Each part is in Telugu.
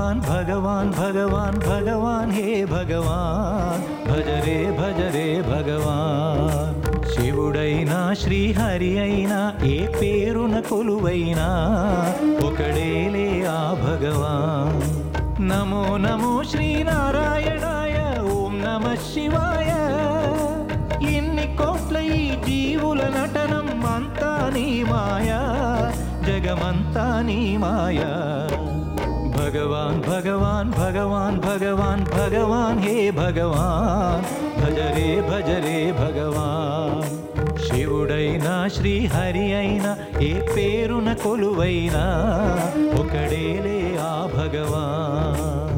భగవాన్ భగవాన్ భగవాన్ భగవాన్ హే భగవాన్ భజరే భజరే భగవాన్ శివుడైనా శ్రీహరి అయినా ఏ పేరున కొలువైనా ఒకడేలే ఆ భగవాన్ నమో నమో శ్రీనారాయణాయ ఓం నమ శివాయ ఎన్ని కోట్ల ఈ జీవుల నటనం అంతా నీ మాయా జగమంతా నీ మాయా భగవాన్ భగవాన్ భగవాన్ భగవాన్ భగవాన్ హే భగవాన్ భజరే భజరే భగవాన్ శివుడైనా శ్రీహరి అయినా ఏ పేరున కొలువైనా ఒకడేలే ఆ భగవాన్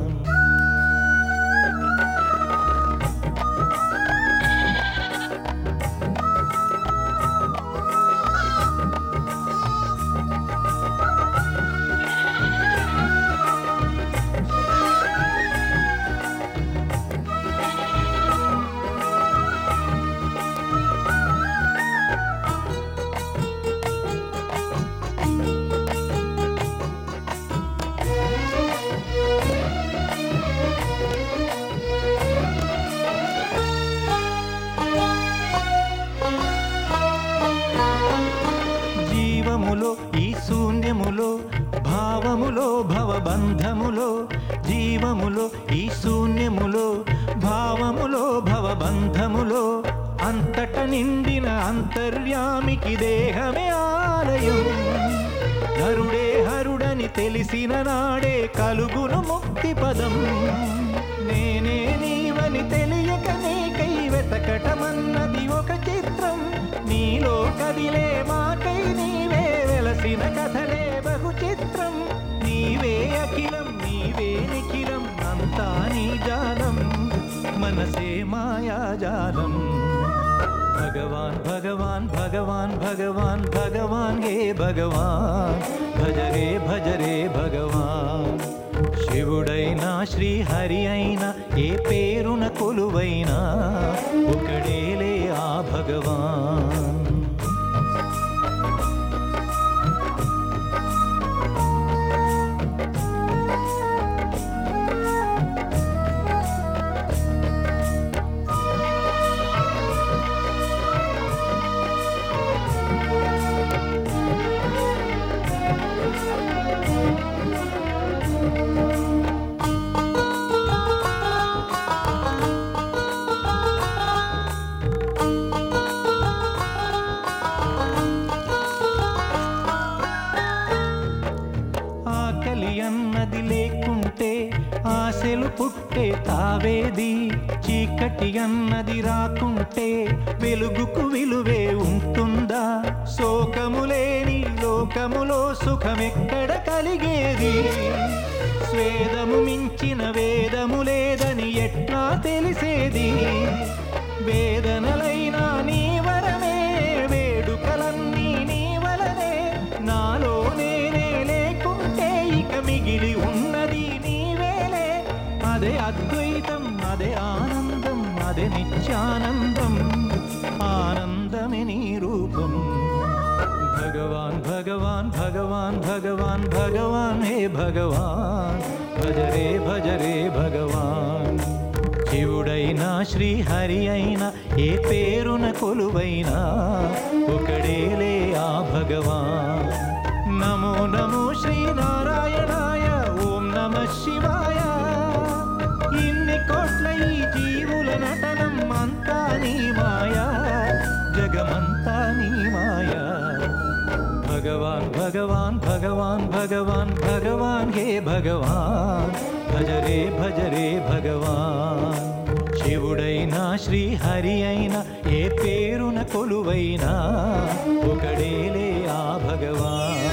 జీవములో ఈ శూన్యములో భావములో భవబంధములో జీవములో ఈ శూన్యములో భావములో భవబంధములో అంతట నిండిన అంతర్యామికి దేహమే ఆలయం హరుడే హరుడని తెలిసిన నాడే కలుగును ముక్తి పదం నేనే నీవని తెలియక నీకై వెతకటమన్నది ఒక చిత్రం నీలో కదిలే మాకై నీవే వెలసిన కథలే బహు చిత్రం నీవే అఖిలం నీవే నిఖిలం అంతా నీ జాలం మనసే మాయాజాలం భగవాన్ భగవాన్ భగవాన్ భగవాన్ భగవాన్ హే భగవాన్ భజరే భజరే భగవాన్ శివుడైనా శ్రీహరి అయినా ఏ పేరున కొలువైనా ఒకడేలే ఆ భగవాన్ ఆకలి అన్నది లేకుంటే ఆశలు పుట్టే తావేది చీకటి అన్నది రాకుంటే వెలుగుకు విలువే ఉంటుందా శోకము లేని లోకములో సుఖమెక్కడ కలిగేది స్వేదము మించిన వేదము లేదని ఎట్లా తెలిసేది వేదనలైనా నీ వరమే వేడుకలన్నీ నీ వలనే నాలో నేనే లేకుంటే ఇక మిగిలి ఉన్నది నీవేలే అదే అద్వైతం అదే ఆనందం అదే నిత్యానందం ఆనందమే నీ రూపం భగవాన్ భగవాన్ భగవాన్ భగవాన్ భగవాన్ హే భగవాన్ భజరే భజరే భగవాన్ శివుడైనా శ్రీహరి అయినా ఏ పేరున కొలువైనా ఒకడేలే ఆ భగవాన్ నమో నమో శ్రీనారాయణాయ ఓం నమ శివాయ ఇన్ని కోట్ల ఈ జీవుల నటనం అంతా నీ మాయా జగమంతా నీ మాయా భగవాన్ భగవాన్ భగవాన్ భగవాన్ భగవాన్ హే భగవాన్ భజరే భజరే భగవాన్ శివుడైనా శ్రీహరి అయినా ఏ పేరున కొలువైనా ఒకడేలే ఆ భగవాన్